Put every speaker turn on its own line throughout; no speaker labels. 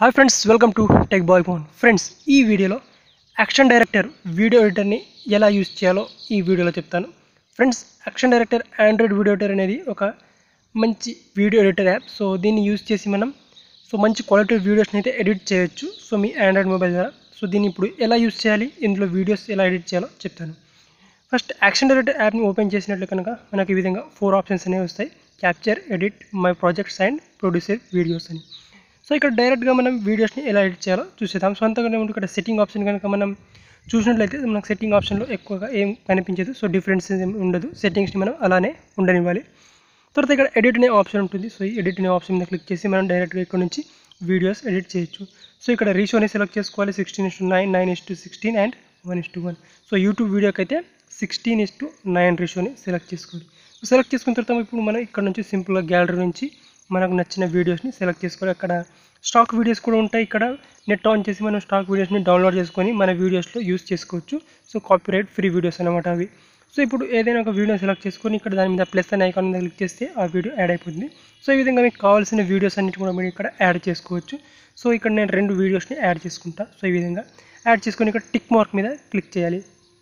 hi friends welcome to tech boy phone friends ఈ వీడియోలో action director video ఎడిటర్ని ఎలా use చేయాలో ఈ వీడియోలో చెప్తాను friends action director Android video editor అనేది ఒక మంచి వీడియో ఎడిటర్ యాప్ సో దీన్ని యూజ్ చేసి మనం సో మంచి క్వాలిటీ వీడియోస్ని అయితే ఎడిట్ చేయొచ్చు సో మీ ఆండ్రాయిడ్ మొబైల్ ద్వారా సో దీన్ని ఇప్పుడు ఎలా యూజ్ చేయాలి ఇందులో వీడియోస్ ఎలా ఎడిట్ చేయాలో చెప్తాను ఫస్ట్ యాక్షన్ డైరెక్టర్ యాప్ని ఓపెన్ చేసినట్లు కనుక మనకు ఈ విధంగా ఫోర్ ఆప్షన్స్ అనేవి వస్తాయి capture edit my projects and producer videos అని సో ఇక్కడ డైరెక్ట్గా మనం వీడియోస్ని ఎలా ఎడిట్ చేయాలో చూసేద్దాం సో అంతగానే ఉంటే ఇక్కడ సెట్టింగ్ ఆప్షన్ కనుక మనం చూసినట్లయితే మనకు సెట్టింగ్ ఆప్షన్లో ఎక్కువగా ఏం కనిపించదు సో డిఫరెన్స్ ఏం ఉండదు సెట్టింగ్స్ని మనం అలానే ఉండనివ్వాలి తర్వాత ఇక్కడ ఎడిట్ అనే ఆప్షన్ ఉంటుంది సో ఈ ఎడిట్ అనే ఆప్షన్ మీద క్లిక్ చేసి మనం డైరెక్ట్గా ఇక్కడ నుంచి వీడియోస్ ఎడిట్ చేయొచ్చు సో ఇక్కడ రేషియోని సెలెక్ట్ చేసుకోవాలి sixteen is to nine nine is to sixteen and one is to one so YouTube వీడియోకి అయితే సిక్స్టీన్ ఇస్ టు నైన్ రేషియోని సెలెక్ట్ చేసుకోవాలి సెలెక్ట్ చేసుకున్న తర్వాత ఇప్పుడు మనం ఇక్కడ నుంచి సింపుల్గా గ్యాలరీ నుంచి మనకు నచ్చిన వీడియోస్ని సెలెక్ట్ చేసుకోవాలి అక్కడ స్టాక్ వీడియోస్ కూడా ఉంటాయి ఇక్కడ నెట్ ఆన్ చేసి మనం స్టాక్ వీడియోస్ని డౌన్లోడ్ చేసుకొని మన వీడియోస్లో యూస్ చేసుకోవచ్చు సో కాపీరైట్ ఫ్రీ వీడియోస్ అనమాట అవి సో ఇప్పుడు ఏదైనా ఒక వీడియో సెలెక్ట్ చేసుకొని ఇక్కడ దాని మీద ప్లస్ అనే ఐకాన్ మీద క్లిక్ చేస్తే ఆ వీడియో యాడ్ అయిపోతుంది సో ఈ విధంగా మీకు కావాల్సిన వీడియోస్ అన్నిటి కూడా మీరు ఇక్కడ యాడ్ చేసుకోవచ్చు సో ఇక్కడ నేను రెండు వీడియోస్ని యాడ్ చేసుకుంటా సో ఈ విధంగా యాడ్ చేసుకొని ఇక్కడ టిక్ మార్క్ మీద క్లిక్ చేయాలి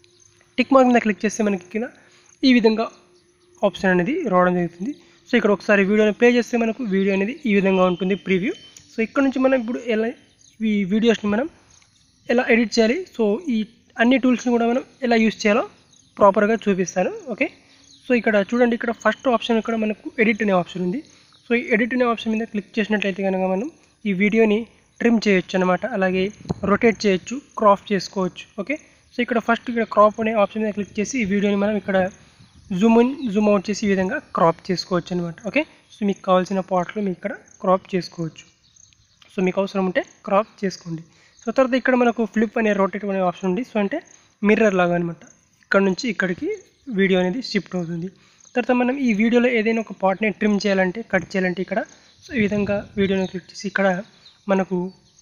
టిక్ మార్క్ మీద క్లిక్ చేస్తే మనకి ఇక్కడ ఈ విధంగా ఆప్షన్ అనేది రావడం జరుగుతుంది సో ఇక్కడ ఒకసారి వీడియోని ప్లే చేస్తే మనకు వీడియో అనేది ఈ విధంగా ఉంటుంది ప్రీవ్యూ సో ఇక్కడ నుంచి మనం ఇప్పుడు ఎలా ఈ వీడియోస్ని మనం ఎలా ఎడిట్ చేయాలి సో ఈ అన్ని టూల్స్ని కూడా మనం ఎలా యూస్ చేయాలో ప్రాపర్గా చూపిస్తాను ఓకే సో ఇక్కడ చూడండి ఇక్కడ ఫస్ట్ ఆప్షన్ ఇక్కడ మనకు ఎడిట్ అనే ఆప్షన్ ఉంది సో ఈ ఎడిట్ అనే ఆప్షన్ మీద క్లిక్ చేసినట్లయితే కనుక మనం ఈ వీడియోని ట్రిమ్ చేయొచ్చు అనమాట అలాగే రొటేట్ చేయొచ్చు క్రాప్ చేసుకోవచ్చు ఓకే సో ఇక్కడ ఫస్ట్ ఇక్కడ క్రాప్ అనే ఆప్షన్ మీద క్లిక్ చేసి ఈ వీడియోని మనం ఇక్కడ జూమ్ ఇన్ జూమ్ అవుట్ చేసి ఈ విధంగా క్రాప్ చేసుకోవచ్చు అనమాట ఓకే సో మీకు కావాల్సిన పార్ట్లో మీకు ఇక్కడ క్రాప్ చేసుకోవచ్చు సో మీకు అవసరం ఉంటే క్రాప్ చేసుకోండి సో తర్వాత ఇక్కడ మనకు ఫ్లిప్ అనే రొటేట్ అనే ఆప్షన్ ఉంది సో అంటే మిర్రర్ లాగా అనమాట ఇక్కడ నుంచి ఇక్కడికి వీడియో అనేది షిఫ్ట్ అవుతుంది తర్వాత మనం ఈ వీడియోలో ఏదైనా ఒక పార్ట్ని ట్రిమ్ చేయాలంటే కట్ చేయాలంటే ఇక్కడ సో ఈ విధంగా వీడియోని క్లిక్ చేసి ఇక్కడ మనకు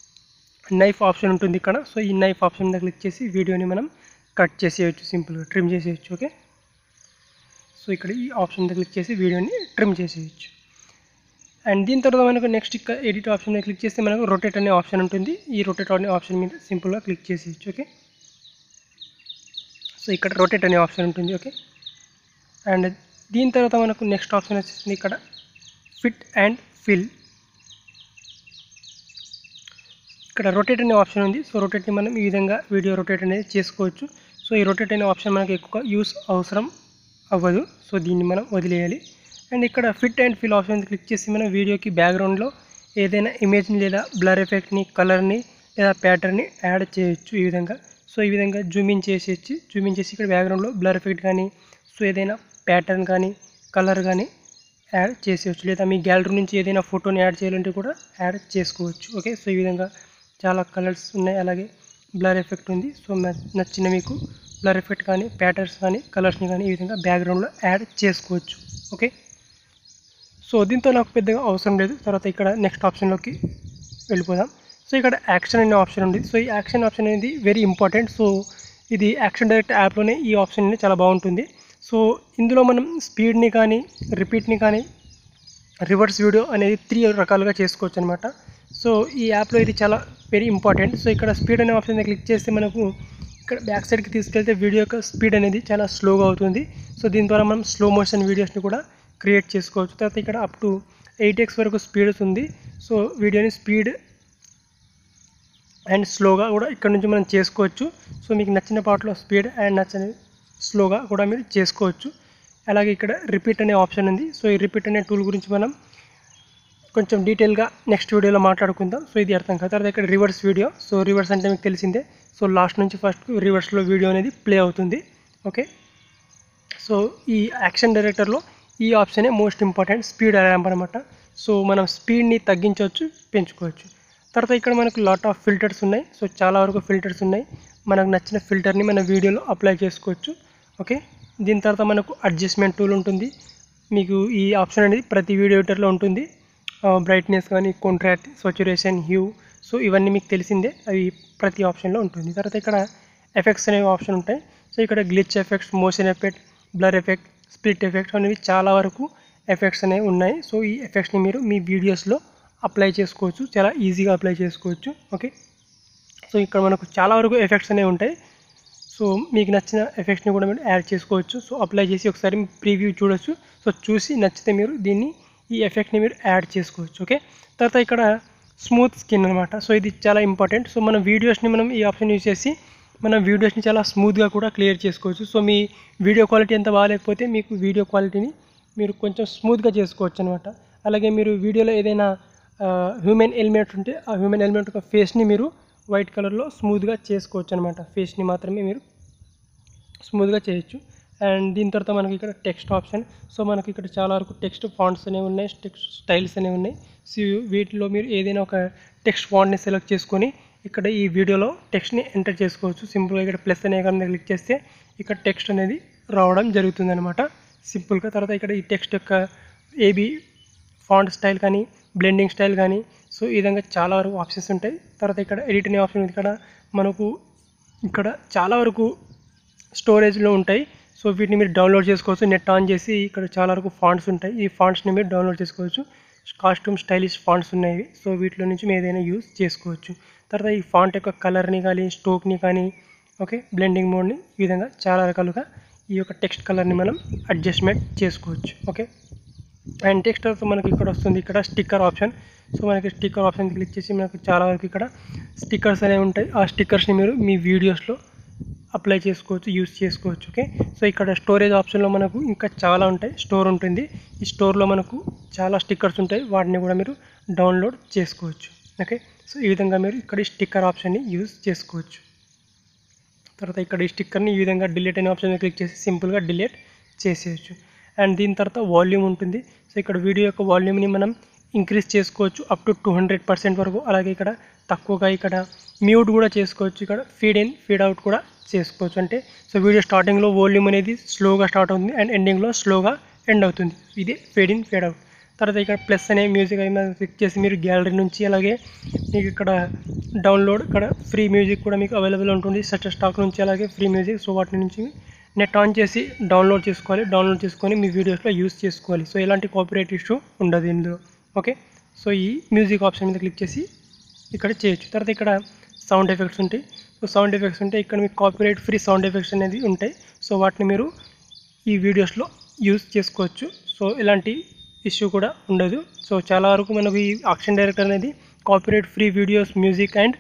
నైఫ్ ఆప్షన్ ఉంటుంది ఇక్కడ సో ఈ నైఫ్ ఆప్షన్ మీద క్లిక్ చేసి వీడియోని మనం కట్ చేసేయచ్చు సింపుల్గా ట్రిమ్ చేసేయచ్చు ఓకే సో ఇక్కడ ఈ ఆప్షన్ మీద క్లిక్ చేసి వీడియోని ట్రిమ్ చేసేయచ్చు అండ్ దీని తర్వాత మనకు నెక్స్ట్ ఇక్కడ ఎడిట్ ఆప్షన్ మీద క్లిక్ చేస్తే మనకు రొటేట్ అనే ఆప్షన్ ఉంటుంది ఈ రొటేట్ అనే ఆప్షన్ మీద సింపుల్గా క్లిక్ చేసేయచ్చు ఓకే సో ఇక్కడ రొటేట్ అనే ఆప్షన్ ఉంటుంది ఓకే అండ్ దీని తర్వాత మనకు నెక్స్ట్ ఆప్షన్ వచ్చేసింది ఇక్కడ ఫిట్ అండ్ ఫిల్ ఇక్కడ రొటేట్ అనే ఆప్షన్ ఉంది సో రొటేట్ని మనం ఈ విధంగా వీడియో రొటేట్ అనేది చేసుకోవచ్చు సో ఈ రొటేట్ అనే ఆప్షన్ మనకి ఎక్కువ యూస్ అవసరం అవ్వదు సో దీన్ని మనం వదిలేయాలి అండ్ ఇక్కడ fit and fill option click చేసి మనం వీడియోకి బ్యాక్గ్రౌండ్లో ఏదైనా ఇమేజ్ని లేదా బ్లర్ ఎఫెక్ట్ని కలర్ని లేదా ప్యాటర్న్ని యాడ్ చేయొచ్చు ఈ విధంగా సో ఈ విధంగా జూమ్ ఇన్ చేసేసి జూమ్ ఇన్ చేసి ఇక్కడ బ్యాక్గ్రౌండ్లో బ్లర్ ఎఫెక్ట్ కానీ సో ఏదైనా ప్యాటర్న్ కానీ కలర్ కానీ యాడ్ చేసేయచ్చు లేదా మీ గ్యాలరీ నుంచి ఏదైనా ఫోటోని యాడ్ చేయాలంటే కూడా యాడ్ చేసుకోవచ్చు ఓకే సో ఈ విధంగా చాలా కలర్స్ ఉన్నాయి అలాగే బ్లర్ ఎఫెక్ట్ ఉంది సో నచ్చిన మీకు బ్లర్ ఎఫెక్ట్ కానీ ప్యాటర్న్స్ కానీ కలర్స్ని కానీ ఈ విధంగా బ్యాక్గ్రౌండ్లో యాడ్ చేసుకోవచ్చు ఓకే సో దీంతో నాకు పెద్దగా అవసరం లేదు తర్వాత ఇక్కడ నెక్స్ట్ ఆప్షన్లోకి వెళ్ళిపోదాం సో ఇక్కడ యాక్షన్ అనే ఆప్షన్ ఉంది సో ఈ యాక్షన్ ఆప్షన్ అనేది వెరీ ఇంపార్టెంట్ సో ఇది యాక్షన్ డైరెక్ట్ యాప్లోనే ఈ ఆప్షన్ అనేది చాలా బాగుంటుంది సో ఇందులో మనం స్పీడ్ని కానీ రిపీట్ని కానీ రివర్స్ వీడియో అనేది త్రీ రకాలుగా చేసుకోవచ్చు అనమాట సో ఈ యాప్లో ఇది చాలా వెరీ ఇంపార్టెంట్ సో ఇక్కడ స్పీడ్ అనే ఆప్షన్ మీద క్లిక్ చేస్తే మనకు ఇక్కడ బ్యాక్ సైడ్కి తీసుకెళ్తే వీడియో యొక్క స్పీడ్ అనేది చాలా స్లోగా అవుతుంది సో దీని ద్వారా మనం స్లో మోషన్ వీడియోస్ని కూడా క్రియేట్ చేసుకోవచ్చు తర్వాత ఇక్కడ అప్ టు ఎయిట్ ఎక్స్ వరకు స్పీడ్ ఉంది సో వీడియోని స్పీడ్ అండ్ స్లోగా కూడా ఇక్కడ నుంచి మనం చేసుకోవచ్చు సో మీకు నచ్చిన పాటలో స్పీడ్ అండ్ నచ్చని స్లోగా కూడా మీరు చేసుకోవచ్చు అలాగే ఇక్కడ రిపీట్ అనే ఆప్షన్ ఉంది సో ఈ రిపీట్ అనే టూల్ గురించి మనం కొంచెం డీటెయిల్గా నెక్స్ట్ వీడియోలో మాట్లాడుకుందాం సో ఇది అర్థం కాదు తర్వాత ఇక్కడ రివర్స్ వీడియో సో రివర్స్ అంటే మీకు తెలిసిందే సో లాస్ట్ నుంచి ఫస్ట్ రివర్స్లో వీడియో అనేది ప్లే అవుతుంది ఓకే సో ఈ యాక్షన్ డైరెక్టర్లో ఈ ఆప్షనే మోస్ట్ ఇంపార్టెంట్ స్పీడ్ ర్యాంప్ అనమాట సో మనం స్పీడ్ని తగ్గించవచ్చు పెంచుకోవచ్చు తర్వాత ఇక్కడ మనకు లాట్ ఆఫ్ ఫిల్టర్స్ ఉన్నాయి సో చాలా వరకు ఫిల్టర్స్ ఉన్నాయి మనకు నచ్చిన ఫిల్టర్ని మన వీడియోలో అప్లై చేసుకోవచ్చు ఓకే దీని తర్వాత మనకు అడ్జస్ట్మెంట్ టూల్ ఉంటుంది మీకు ఈ ఆప్షన్ అనేది ప్రతి వీడియో ఎడిటర్లో ఉంటుంది బ్రైట్నెస్ కానీ కాంట్రాక్ట్ సచురేషన్ హ్యూ సో ఇవన్నీ మీకు తెలిసిందే అవి ప్రతి ఆప్షన్లో ఉంటుంది తర్వాత ఇక్కడ ఎఫెక్ట్స్ అనేవి ఆప్షన్ ఉంటాయి సో ఇక్కడ glitch effects motion effect blur effect split effects అనేవి చాలా వరకు ఎఫెక్ట్స్ అనేవి ఉన్నాయి సో ఈ ఎఫెక్ట్స్ని మీరు మీ వీడియోస్లో అప్లై చేసుకోవచ్చు చాలా ఈజీగా అప్లై చేసుకోవచ్చు ఓకే సో ఇక్కడ మనకు చాలా వరకు ఎఫెక్ట్స్ అనేవి ఉంటాయి సో మీకు నచ్చిన ఎఫెక్ట్స్ని కూడా మీరు యాడ్ చేసుకోవచ్చు సో అప్లై చేసి ఒకసారి ప్రీవ్యూ చూడొచ్చు సో చూసి నచ్చితే మీరు దీన్ని ఈ ఎఫెక్ట్ని మీరు యాడ్ చేసుకోవచ్చు ఓకే తర్వాత ఇక్కడ స్మూత్ స్కిన్ అనమాట సో ఇది చాలా ఇంపార్టెంట్ సో మన వీడియోస్ని మనం ఈ ఆప్షన్ యూజ్ చేసి మన వీడియోస్ని చాలా స్మూత్గా కూడా క్లియర్ చేసుకోవచ్చు సో మీ వీడియో క్వాలిటీ ఎంత బాగాలేకపోతే మీకు వీడియో క్వాలిటీని మీరు కొంచెం స్మూత్గా చేసుకోవచ్చు అనమాట అలాగే మీరు వీడియోలో ఏదైనా హ్యూమన్ ఎలిమెంట్ ఉంటే ఆ హ్యూమన్ ఎలిమెంట్ యొక్క ఫేస్ని మీరు వైట్ కలర్లో స్మూత్గా చేసుకోవచ్చు అనమాట ఫేస్ని మాత్రమే మీరు స్మూత్గా చేయొచ్చు అండ్ దీని తర్వాత మనకి ఇక్కడ టెక్స్ట్ ఆప్షన్ సో మనకి ఇక్కడ చాలా వరకు టెక్స్ట్ ఫాంట్స్ అనేవి ఉన్నాయి టెక్స్ట్ స్టైల్స్ అనేవి ఉన్నాయి సో వీటిలో మీరు ఏదైనా ఒక టెక్స్ట్ ఫాంట్ని సెలెక్ట్ చేసుకొని ఇక్కడ ఈ వీడియోలో టెక్స్ట్ని ఎంటర్ చేసుకోవచ్చు సింపుల్గా ఇక్కడ ప్లస్ అనే కన్నా క్లిక్ చేస్తే ఇక్కడ టెక్స్ట్ అనేది రావడం జరుగుతుంది అనమాట సింపుల్గా తర్వాత ఇక్కడ ఈ టెక్స్ట్ యొక్క ఏబీ ఫాంట్ స్టైల్ కానీ బ్లెండింగ్ స్టైల్ కానీ సో ఈ విధంగా చాలా వరకు ఆప్షన్స్ ఉంటాయి తర్వాత ఇక్కడ ఎడిట్ అనే ఆప్షన్ ఉంది ఇక్కడ మనకు ఇక్కడ చాలా వరకు స్టోరేజ్లో ఉంటాయి సో వీటిని మీరు డౌన్లోడ్ చేసుకోవచ్చు నెట్ ఆన్ చేసి ఇక్కడ చాలా వరకు ఫాంట్స్ ఉంటాయి ఈ ఫాంట్స్ని మీరు డౌన్లోడ్ చేసుకోవచ్చు కాస్ట్యూమ్ స్టైలిష్ ఫాంట్స్ ఉన్నాయి సో వీటిలో నుంచి మీరు ఏదైనా యూజ్ చేసుకోవచ్చు తర్వాత ఈ ఫాంట్ యొక్క కలర్ని కానీ స్టోక్ని కానీ ఓకే బ్లెండింగ్ మోడ్ని ఈ విధంగా చాలా రకాలుగా ఈ యొక్క టెక్స్ట్ కలర్ని మనం అడ్జస్ట్మెంట్ చేసుకోవచ్చు ఓకే అండ్ టెక్స్ట్ తర్వాత మనకి ఇక్కడ వస్తుంది ఇక్కడ స్టిక్కర్ ఆప్షన్ సో మనకి స్టిక్కర్ ఆప్షన్ క్లిక్ చేసి మనకు చాలా వరకు ఇక్కడ స్టిక్కర్స్ అనేవి ఉంటాయి ఆ స్టిక్కర్స్ని మీరు మీ వీడియోస్లో అప్లై చేసుకోవచ్చు యూస్ చేసుకోవచ్చు ఓకే సో ఇక్కడ స్టోరేజ్ ఆప్షన్లో మనకు ఇంకా చాలా ఉంటాయి స్టోర్ ఉంటుంది ఈ స్టోర్లో మనకు చాలా స్టిక్కర్స్ ఉంటాయి వాటిని కూడా మీరు డౌన్లోడ్ చేసుకోవచ్చు ఓకే సో ఈ విధంగా మీరు ఇక్కడ ఈ స్టిక్కర్ ఆప్షన్ని యూజ్ చేసుకోవచ్చు తర్వాత ఇక్కడ ఈ స్టిక్కర్ని ఈ విధంగా డిలీట్ అనే ఆప్షన్ క్లిక్ చేసి సింపుల్గా డిలీట్ చేసేయచ్చు అండ్ దీని తర్వాత వాల్యూమ్ ఉంటుంది సో ఇక్కడ వీడియో యొక్క వాల్యూమ్ని మనం ఇంక్రీజ్ చేసుకోవచ్చు up to two hundred percent వరకు అలాగే ఇక్కడ తక్కువగా ఇక్కడ మ్యూట్ కూడా చేసుకోవచ్చు ఇక్కడ ఫీడ్ ఇన్ ఫీడ్ అవుట్ కూడా చేసుకోవచ్చు అంటే సో వీడియో స్టార్టింగ్లో వాల్యూమ్ అనేది స్లోగా స్టార్ట్ అవుతుంది అండ్ ఎండింగ్లో స్లోగా ఎండ్ అవుతుంది ఇదే ఫేడ్ ఇన్ ఫేడ్ అవుట్ తర్వాత ఇక్కడ ప్లస్ అనే మ్యూజిక్ అయినా క్లిక్ చేసి మీరు గ్యాలరీ నుంచి అలాగే మీకు ఇక్కడ డౌన్లోడ్ ఇక్కడ ఫ్రీ మ్యూజిక్ కూడా మీకు అవైలబుల్ ఉంటుంది సచ్ స్టాక్ నుంచి అలాగే ఫ్రీ మ్యూజిక్ సో వాటి నుంచి నెట్ ఆన్ చేసి డౌన్లోడ్ చేసుకోవాలి డౌన్లోడ్ చేసుకొని మీ వీడియోస్లో యూస్ చేసుకోవాలి సో ఎలాంటి కాపీరైట్ ఇష్యూ ఉండదు ఇందులో ఓకే సో ఈ మ్యూజిక్ ఆప్షన్ మీద క్లిక్ చేసి ఇక్కడ చేయొచ్చు తర్వాత ఇక్కడ సౌండ్ ఎఫెక్ట్స్ ఉంటాయి సో సౌండ్ ఎఫెక్ట్స్ ఉంటాయి ఇక్కడ మీకు కాపీరైట్ ఫ్రీ సౌండ్ ఎఫెక్ట్స్ అనేది ఉంటాయి సో వాటిని మీరు ఈ వీడియోస్లో యూజ్ చేసుకోవచ్చు సో ఎలాంటి ఇష్యూ కూడా ఉండదు సో చాలా వరకు మనకు ఈ ఆక్షన్ డైరెక్టర్ అనేది copyright free videos music and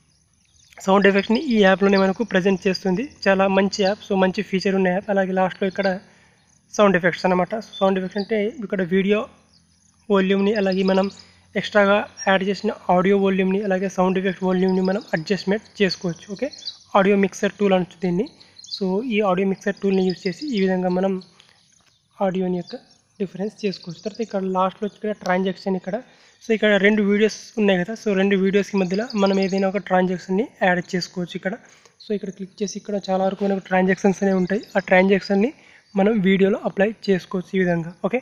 sound ఎఫెక్ట్స్ని ఈ యాప్లోనే మనకు ప్రజెంట్ చేస్తుంది చాలా మంచి యాప్ సో మంచి ఫీచర్ ఉన్న యాప్ అలాగే లాస్ట్లో ఇక్కడ సౌండ్ ఎఫెక్ట్స్ అనమాట సౌండ్ ఎఫెక్ట్స్ అంటే ఇక్కడ వీడియో వాల్యూమ్ని అలాగే మనం ఎక్స్ట్రాగా యాడ్ చేసిన ఆడియో వాల్యూమ్ని అలాగే సౌండ్ ఎఫెక్ట్ వాల్యూమ్ని మనం అడ్జస్ట్మెంట్ చేసుకోవచ్చు ఓకే ఆడియో మిక్సర్ టూల్ అనొచ్చు దీన్ని సో ఈ ఆడియో మిక్సర్ టూల్ని యూజ్ చేసి ఈ విధంగా మనం ఆడియోని యొక్క డిఫరెన్స్ చేసుకోవచ్చు తర్వాత ఇక్కడ లాస్ట్లో ఇక్కడ ట్రాన్సాక్షన్ ఇక్కడ సో ఇక్కడ రెండు వీడియోస్ ఉన్నాయి కదా సో రెండు వీడియోస్కి మధ్యలో మనం ఏదైనా ఒక ట్రాన్సాక్షన్ని యాడ్ చేసుకోవచ్చు ఇక్కడ సో ఇక్కడ క్లిక్ చేసి ఇక్కడ చాలా వరకు మనకు ట్రాన్సాక్షన్స్ అనేవి ఉంటాయి ఆ ట్రాన్సాక్షన్ని మనం వీడియోలో అప్లై చేసుకోవచ్చు ఈ విధంగా ఓకే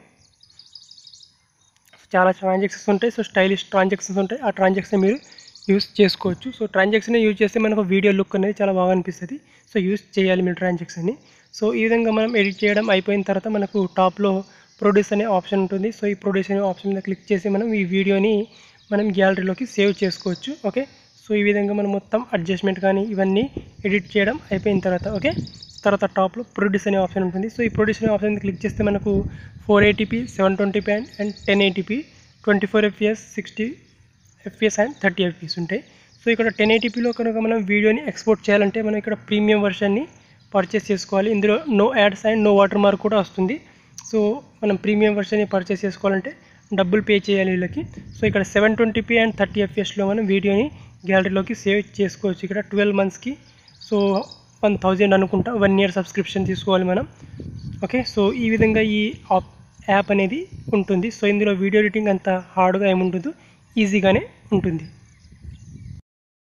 చాలా ట్రాన్సాక్షన్స్ ఉంటాయి సో స్టైలిష్ ట్రాన్సాక్షన్స్ ఉంటాయి ఆ ట్రాన్సాక్షన్ మీరు యూస్ చేసుకోవచ్చు సో ట్రాన్సాక్షన్ యూజ్ చేస్తే మనకు వీడియో లుక్ అనేది చాలా బాగా అనిపిస్తుంది సో యూస్ చేయాలి మీరు ట్రాన్సాక్షన్ని సో ఈ విధంగా మనం ఎడిట్ చేయడం అయిపోయిన తర్వాత మనకు టాప్లో ప్రొడ్యూస్ అనే ఆప్షన్ ఉంటుంది సో ఈ ప్రొడ్యూస్ అనే ఆప్షన్ మీద క్లిక్ చేసి మనం ఈ వీడియోని మనం గ్యాలరీలోకి సేవ్ చేసుకోవచ్చు ఓకే సో ఈ విధంగా మనం మొత్తం అడ్జస్ట్మెంట్ కానీ ఇవన్నీ ఎడిట్ చేయడం అయిపోయిన తర్వాత ఓకే తర్వాత టాప్లో ప్రొడ్యూస్ అనే ఆప్షన్ ఉంటుంది సో ఈ ప్రొడ్యూస్ అనే ఆప్షన్ మీద క్లిక్ చేస్తే మనకు four eighty p seven twenty p and and ten eighty p twenty four FPS sixty FPS and thirty FPS ఉంటాయి సో ఇక్కడ టెన్ ఎయిటీపీలో కనుక మనం వీడియోని ఎక్స్పోర్ట్ చేయాలంటే మనం ఇక్కడ ప్రీమియం వర్షన్ని పర్చేస్ చేసుకోవాలి ఇందులో no ads and no water mark కూడా వస్తుంది సో మనం ప్రీమియం వర్షన్ని పర్చేస్ చేసుకోవాలంటే డబ్బులు పే చేయాలి వీళ్ళకి సో ఇక్కడ సెవెన్ ట్వంటీపీ అండ్ థర్టీ ఎఫ్ఎస్లో మనం వీడియోని గ్యాలరీలోకి సేవ్ చేసుకోవచ్చు ఇక్కడ ట్వెల్వ్ మంత్స్కి సో వన్ థౌజండ్ అనుకుంటా వన్ ఇయర్ సబ్స్క్రిప్షన్ తీసుకోవాలి మనం ఓకే సో ఈ విధంగా ఈ ఆప్ యాప్ అనేది ఉంటుంది సో ఇందులో వీడియో ఎడిటింగ్ అంత హార్డ్గా ఏముంటుందో ఈజీగానే ఉంటుంది